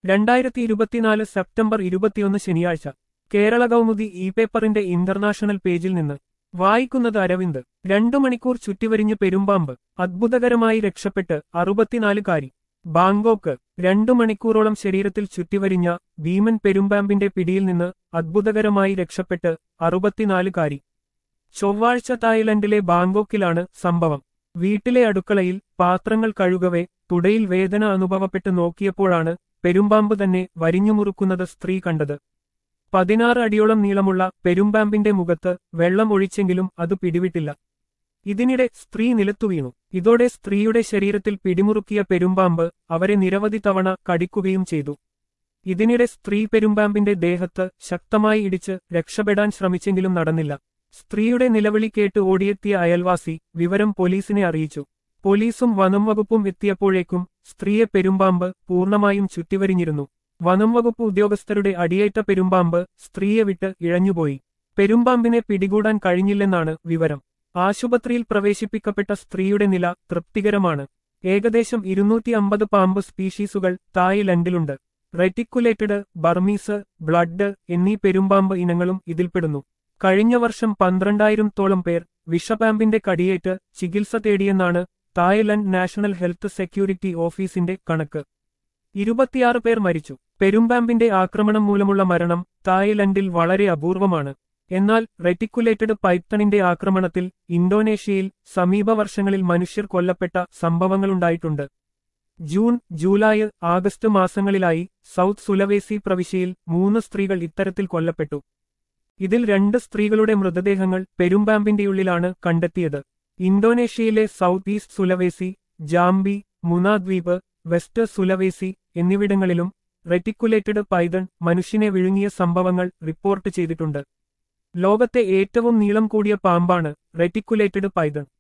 രണ്ടായിരത്തി ഇരുപത്തിനാല് സെപ്റ്റംബർ ഇരുപത്തിയൊന്ന് ശനിയാഴ്ച കേരള കൗമുദി ഇ പേപ്പറിന്റെ ഇന്റർനാഷണൽ പേജിൽ നിന്ന് വായിക്കുന്നത് അരവിന്ദ് രണ്ടു മണിക്കൂർ ചുറ്റിവരിഞ്ഞ് പെരുമ്പാമ്പ് അത്ഭുതകരമായി രക്ഷപ്പെട്ട് അറുപത്തിനാലുകാരി ബാങ്കോക്ക് രണ്ടു മണിക്കൂറോളം ശരീരത്തിൽ ചുറ്റിവരിഞ്ഞ ഭീമൻ പെരുമ്പാമ്പിന്റെ പിടിയിൽ നിന്ന് അത്ഭുതകരമായി രക്ഷപ്പെട്ട് അറുപത്തിനാലുകാരി ചൊവ്വാഴ്ച തായ്ലൻഡിലെ ബാങ്കോക്കിലാണ് സംഭവം വീട്ടിലെ അടുക്കളയിൽ പാത്രങ്ങൾ കഴുകവെ തുടയിൽ വേദന അനുഭവപ്പെട്ട് നോക്കിയപ്പോഴാണ് പെരുമ്പാമ്പ് തന്നെ വരിഞ്ഞുമുറുക്കുന്നത് സ്ത്രീ കണ്ടത് പതിനാറ് അടിയോളം നീളമുള്ള പെരുമ്പാമ്പിന്റെ മുഖത്ത് വെള്ളം ഒഴിച്ചെങ്കിലും അത് പിടിവിട്ടില്ല ഇതിനിടെ സ്ത്രീ നിലത്തു വീണു ഇതോടെ സ്ത്രീയുടെ ശരീരത്തിൽ പിടിമുറുക്കിയ പെരുമ്പാമ്പ് അവരെ നിരവധി തവണ കടിക്കുകയും ചെയ്തു ഇതിനിടെ സ്ത്രീ പെരുമ്പാമ്പിന്റെ ദേഹത്ത് ശക്തമായി ഇടിച്ച് രക്ഷപ്പെടാൻ ശ്രമിച്ചെങ്കിലും നടന്നില്ല സ്ത്രീയുടെ നിലവിളി കേട്ട് ഓടിയെത്തിയ അയൽവാസി വിവരം പോലീസിനെ അറിയിച്ചു പോലീസും വനം വകുപ്പും എത്തിയപ്പോഴേക്കും സ്ത്രീയെ പെരുമ്പാമ്പ് പൂർണ്ണമായും ചുറ്റിവരിഞ്ഞിരുന്നു വനം വകുപ്പ് ഉദ്യോഗസ്ഥരുടെ അടിയേറ്റ പെരുമ്പാമ്പ് സ്ത്രീയെ വിട്ട് ഇഴഞ്ഞുപോയി പെരുമ്പാമ്പിനെ പിടികൂടാൻ കഴിഞ്ഞില്ലെന്നാണ് വിവരം ആശുപത്രിയിൽ പ്രവേശിപ്പിക്കപ്പെട്ട സ്ത്രീയുടെ നില തൃപ്തികരമാണ് ഏകദേശം ഇരുന്നൂറ്റി അമ്പത് പാമ്പ് സ്പീഷീസുകൾ തായ്ലൻഡിലുണ്ട് റെറ്റിക്കുലേറ്റഡ് ബർമീസ് ബ്ലഡ് എന്നീ പെരുമ്പാമ്പ് ഇനങ്ങളും ഇതിൽപ്പെടുന്നു കഴിഞ്ഞ വർഷം പന്ത്രണ്ടായിരത്തോളം പേർ വിഷപാമ്പിന്റെ കടിയേറ്റ് ചികിത്സ തേടിയെന്നാണ് തായ്ലൻഡ് നാഷണൽ ഹെൽത്ത് സെക്യൂരിറ്റി ഓഫീസിന്റെ കണക്ക് ഇരുപത്തിയാറ് പേർ മരിച്ചു പെരുമ്പാമ്പിന്റെ ആക്രമണം മൂലമുള്ള മരണം തായ്ലൻഡിൽ വളരെ അപൂർവമാണ് എന്നാൽ റെറ്റിക്കുലേറ്റഡ് പൈത്തണിന്റെ ആക്രമണത്തിൽ ഇന്തോനേഷ്യയിൽ സമീപ വർഷങ്ങളിൽ മനുഷ്യർ കൊല്ലപ്പെട്ട സംഭവങ്ങളുണ്ടായിട്ടുണ്ട് ജൂൺ ജൂലൈ ആഗസ്റ്റ് മാസങ്ങളിലായി സൗത്ത് സുലവേസി പ്രവിശ്യയിൽ മൂന്ന് സ്ത്രീകൾ ഇത്തരത്തിൽ കൊല്ലപ്പെട്ടു ഇതിൽ രണ്ട് സ്ത്രീകളുടെ മൃതദേഹങ്ങൾ പെരുമ്പാമ്പിന്റെയുള്ളിലാണ് കണ്ടെത്തിയത് ഇന്തോനേഷ്യയിലെ സൗത്ത് ഈസ്റ്റ് സുലവേസി ജാംബി മുനാദ്വീപ് വെസ്റ്റ് സുലവേസി എന്നിവിടങ്ങളിലും റെറ്റിക്കുലേറ്റഡ് പൈതൺ മനുഷ്യനെ വിഴുങ്ങിയ സംഭവങ്ങൾ റിപ്പോർട്ട് ചെയ്തിട്ടുണ്ട് ലോകത്തെ ഏറ്റവും നീളം കൂടിയ പാമ്പാണ് റെറ്റിക്കുലേറ്റഡ് പൈതൺ